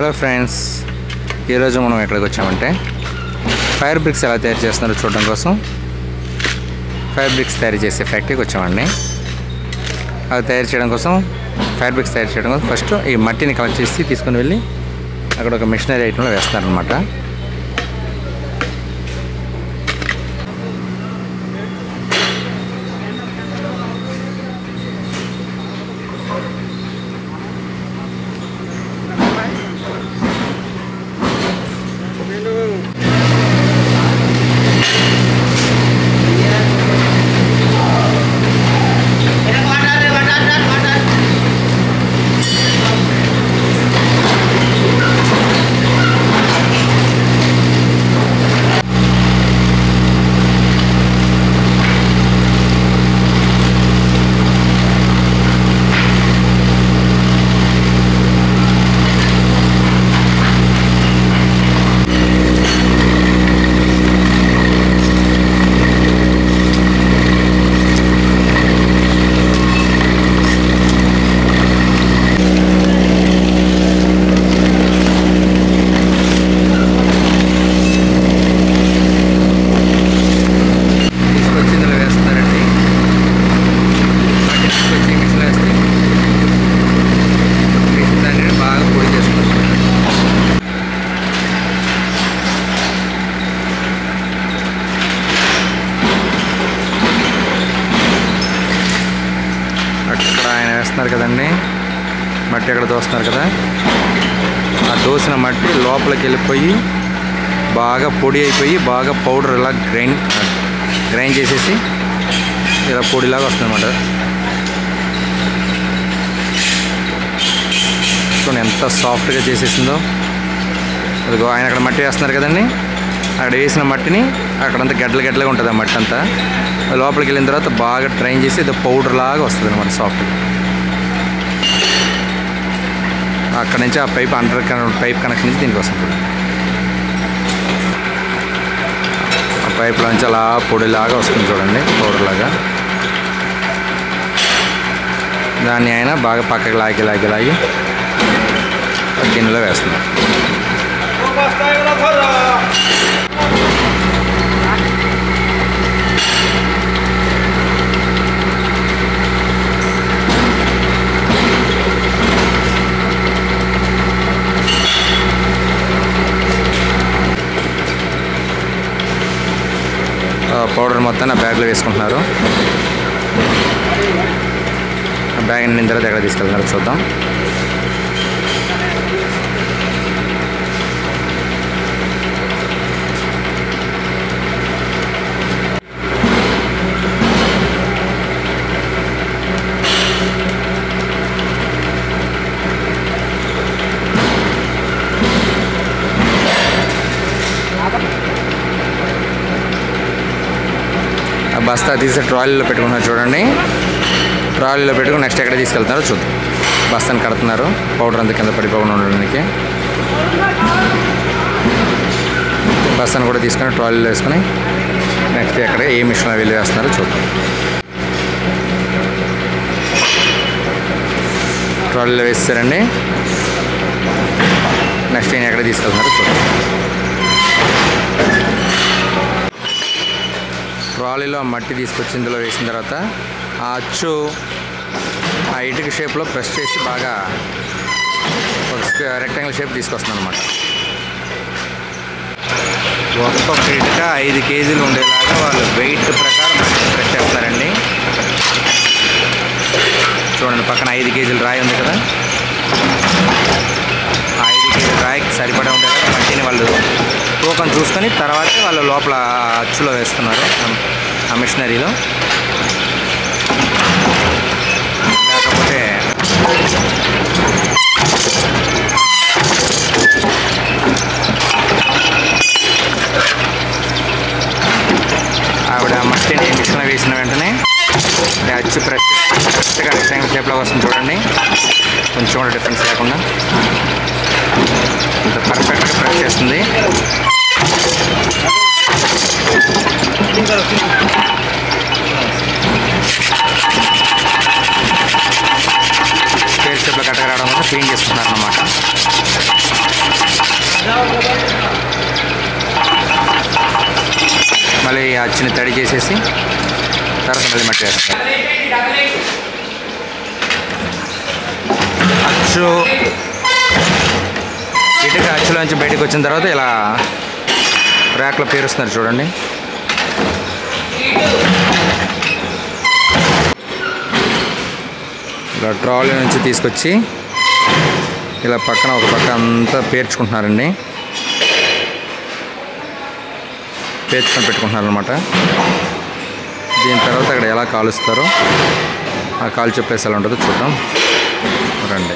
Hello friends ఈరోజు మనం ఎక్కడికి వచ్చామంటే ఫైర్ బ్రిక్స్ ఎలా తయారు చేస్తున్నారో చూడడం కోసం ఫైర్ బ్రిక్స్ తయారు చేసే ఫ్యాక్టరీకి వచ్చామండి అది తయారు చేయడం కోసం ఫైర్ బ్రిక్స్ తయారు చేయడం కోసం ఫస్ట్ ఈ మట్టిని కలెక్ట్ చేసి తీసుకొని వెళ్ళి అక్కడ ఒక మిషనరీ ఐటెంలో వేస్తున్నారనమాట తీసుకొచ్చి ఇందులో వేస్తున్నారండి మట్టి తీసుకొచ్చి మిషన్లో వేస్తే మిషన్ దాన్ని బాగా పొడి చేసుకుంటారు అక్కడ ఆయన వేస్తున్నారు కదండి మట్టి అక్కడ దోస్తున్నారు కదా ఆ దోసిన మట్టి లోపలికి వెళ్ళిపోయి బాగా పొడి అయిపోయి బాగా పౌడర్ ఇలా గ్రైండ్ గ్రైండ్ చేసేసి ఇలా పొడిలాగా వస్తుంది అనమాట చూడండి ఎంత సాఫ్ట్గా చేసేసిందో అదిగో ఆయన అక్కడ మట్టి వేస్తున్నారు కదండి అక్కడ వేసిన మట్టిని అక్కడంతా గడ్డలు గడ్డలుగా ఉంటుంది ఆ మట్టి అంతా లోపలికి వెళ్ళిన తర్వాత బాగా ట్రైన్ చేసి ఇది పౌడర్ లాగా వస్తుంది అనమాట సాఫ్ట్ అక్కడ నుంచి ఆ పైప్ అండర్ పైప్ కనెక్షన్ నుంచి దీనికి వస్తుంది ఆ పైప్లో నుంచి అలా పొడిలాగా వస్తుంది చూడండి పౌడర్ లాగా దాన్ని ఆయన బాగా పక్కకి లాగి లాగి లాగి ఆ గిన్నెలో వేస్తున్నారు ఆ పౌడర్ మొత్తాన్ని ఆ బ్యాగ్లో వేసుకుంటున్నారు ఆ బ్యాగ్ నిండిన తర్వాత ఎక్కడ తీసుకెళ్తున్నారు చూద్దాం ఆ బస్తా తీసి ట్రాలీలో పెట్టుకున్నారు చూడండి ట్రాలీలో పెట్టుకుని నెక్స్ట్ ఎక్కడ తీసుకెళ్తున్నారో చూద్దాం బస్తాని కడుతున్నారు పౌడర్ అంతా కింద పడిపోకుండా ఉండడానికి బస్తాను కూడా తీసుకొని ట్రాలీలో వేసుకొని నెక్స్ట్ ఎక్కడ ఏ మిషన్లో వెళ్ళి వేస్తున్నారో చూద్దాం ట్రాలీలో వేస్తారండి నెక్స్ట్ ఈయన ఎక్కడ తీసుకెళ్తున్నారో చూద్దాం ట్రాలీలో ఆ మట్టి తీసుకొచ్చి ఇందులో వేసిన తర్వాత ఆ అచ్చు ఆ ఇటుక షేప్లో ప్రెస్ చేసి బాగా ఒక రెక్టాంగిల్ షేప్ తీసుకొస్తుంది అనమాట ఒక్కొక్క ఇటుక ఐదు కేజీలు ఉండేలాగా వాళ్ళు వెయిట్ ప్రకారం ప్రెస్ చేస్తున్నారండి చూడండి పక్కన ఐదు కేజీలు రాయి ఉంది కదా ఆ ఐదు కేజీల రాయికి సరిపడా ఉండేలాగా మట్టిని వాళ్ళు తూకం చూసుకొని తర్వాతే వాళ్ళు లోపల ఆ అచ్చులో వేస్తున్నారు ఆ మిషనరీలో లేకపోతే ఆవిడ ఆ మట్టిని మిషన్లో వేసిన వెంటనే ఈ అచ్చు ప్రెస్ కరెక్ట్గా రెక్టాంగిల్ షేప్లో వస్తుంది చూడండి కొంచెం కూడా డిఫరెన్స్ లేకుండా ఇంత పర్ఫెక్ట్గా ప్రెస్ చేస్తుంది స్క్వేర్ షేప్లో కట్టగా రావడం వల్ల క్లీన్ చేసుకుంటున్నారు అనమాట అచ్చుని తడి చేసేసి తర్వాత మళ్ళీ మట్టి వేస్తారు అచ్చు ఇటుక అచ్చులోంచి బయటకు వచ్చిన తర్వాత ఇలా ర్యాక్లో పేరుస్తున్నారు చూడండి ఇలా ట్రాలీ నుంచి తీసుకొచ్చి ఇలా పక్కన ఒక పక్క అంతా పేర్చుకుంటున్నారండి పేర్చుకొని పెట్టుకుంటున్నారు అనమాట దీని తర్వాత అక్కడ ఎలా కాలుస్తారో ఆ కాల్చే ప్లేస్ ఎలా ఉంటుందో చూద్దాం రండి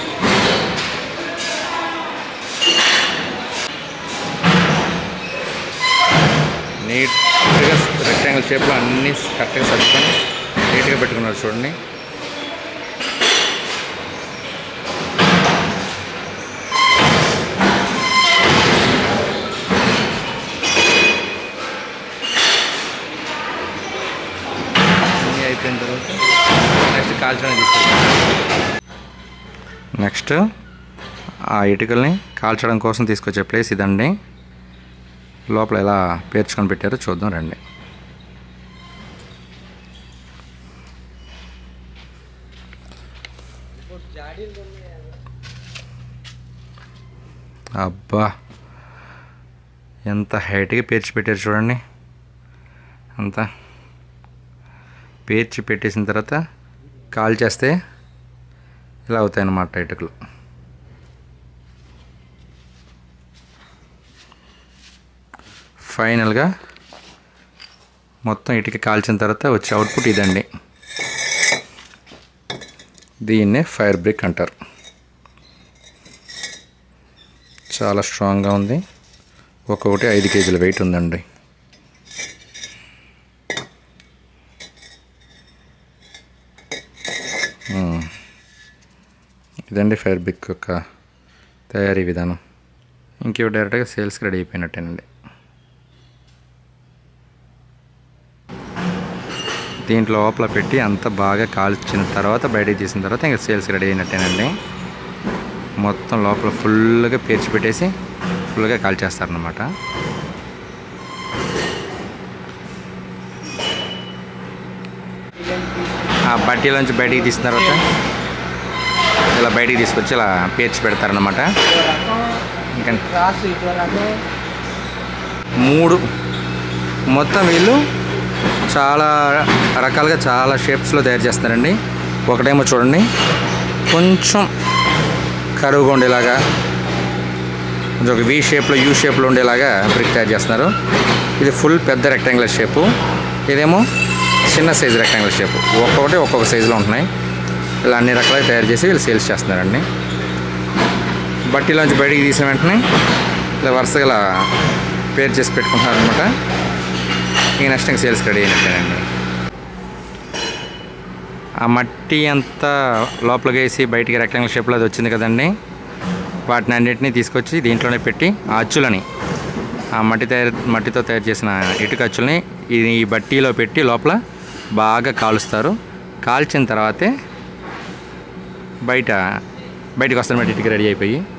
నీట్గా రెక్టాంగిల్ షేప్లో అన్నీ కరెక్ట్గా సర్దుకొని నీట్గా పెట్టుకున్నారు చూడండి అన్నీ అయిపోయిన తర్వాత నెక్స్ట్ కాల్చడానికి తీసుకెళ్తాం నెక్స్ట్ ఆ ఇటుకల్ని కాల్చడం కోసం తీసుకొచ్చే ప్లేస్ ఇదండి లోపల ఎలా పేర్చుకొని పెట్టారో చూద్దాం రండి అబ్బా ఎంత హైట్గా పేర్చి పెట్టారు చూడండి అంతా పేర్చి పెట్టేసిన తర్వాత కాల్ చేస్తే ఇలా అవుతాయన్నమాట ఇటుకలు ఫైనల్గా మొత్తం ఇటుక కాల్చిన తర్వాత వచ్చే అవుట్పుట్ ఇదండి దీన్నే ఫైర్ బ్రిక్ అంటారు చాలా స్ట్రాంగ్గా ఉంది ఒక్కొక్కటి ఐదు కేజీల వెయిట్ ఉందండి మ్మ్. ఇదండి ఫైర్ బ్రిక్ యొక్క తయారీ విధానం ఇంకేవి డైరెక్ట్గా సేల్స్కి రెడీ అయిపోయినట్టేనండి దీంట్లో లోపల పెట్టి అంత బాగా కాల్చిన తర్వాత బయటకు తీసిన తర్వాత ఇంకా సేల్స్ రెడీ అయినట్టేనండి మొత్తం లోపల ఫుల్గా పేర్చి పెట్టేసి ఫుల్గా కాల్చేస్తారనమాట ఆ బట్టీలోంచి బయటికి తీసిన తర్వాత ఇలా బయటికి తీసుకొచ్చి ఇలా పేర్చి పెడతారనమాట ఇంకా క్రాస్ ఇటు రకం మూడు మొత్తం వీళ్ళు చాలా రకాలుగా చాలా షేప్స్లో తయారు చేస్తున్నారండి ఒకటేమో చూడండి కొంచెం కరువుగా ఉండేలాగా కొంచెం ఒక వి షేప్లో యూ షేప్లో ఉండేలాగా బ్రిక్ తయారు చేస్తున్నారు ఇది ఫుల్ పెద్ద రెక్టాంగులర్ షేపు ఇదేమో చిన్న సైజు రెక్టాంగులర్ షేపు ఒక్కొక్కటి ఒక్కొక్క సైజులో ఉంటున్నాయి ఇలా అన్ని రకాలుగా తయారు చేసి వీళ్ళు సేల్స్ చేస్తున్నారండి బట్టీలోంచి బయటికి తీసిన వెంటనే ఇలా వరుసగా ఇలా పేరు చేసి పెట్టుకుంటున్నారు అనమాట ఇంక నెక్స్ట్ ఇంక సేల్స్ రెడీ అయినట్టేనండి ఆ మట్టి అంతా లోపలికి వేసి బయటికి రెక్టాంగిల్ షేప్లో అది వచ్చింది కదండి వాటిని అన్నింటినీ తీసుకొచ్చి దీంట్లోనే పెట్టి ఆ అచ్చులని ఆ మట్టి తయారు మట్టితో తయారు చేసిన ఇటుక అచ్చుల్ని ఈ ఈ బట్టీలో పెట్టి లోపల బాగా కాలుస్తారు కాల్చిన తర్వాతే బయట బయటకు వస్తారన్నమాట ఇటుక రెడీ అయిపోయి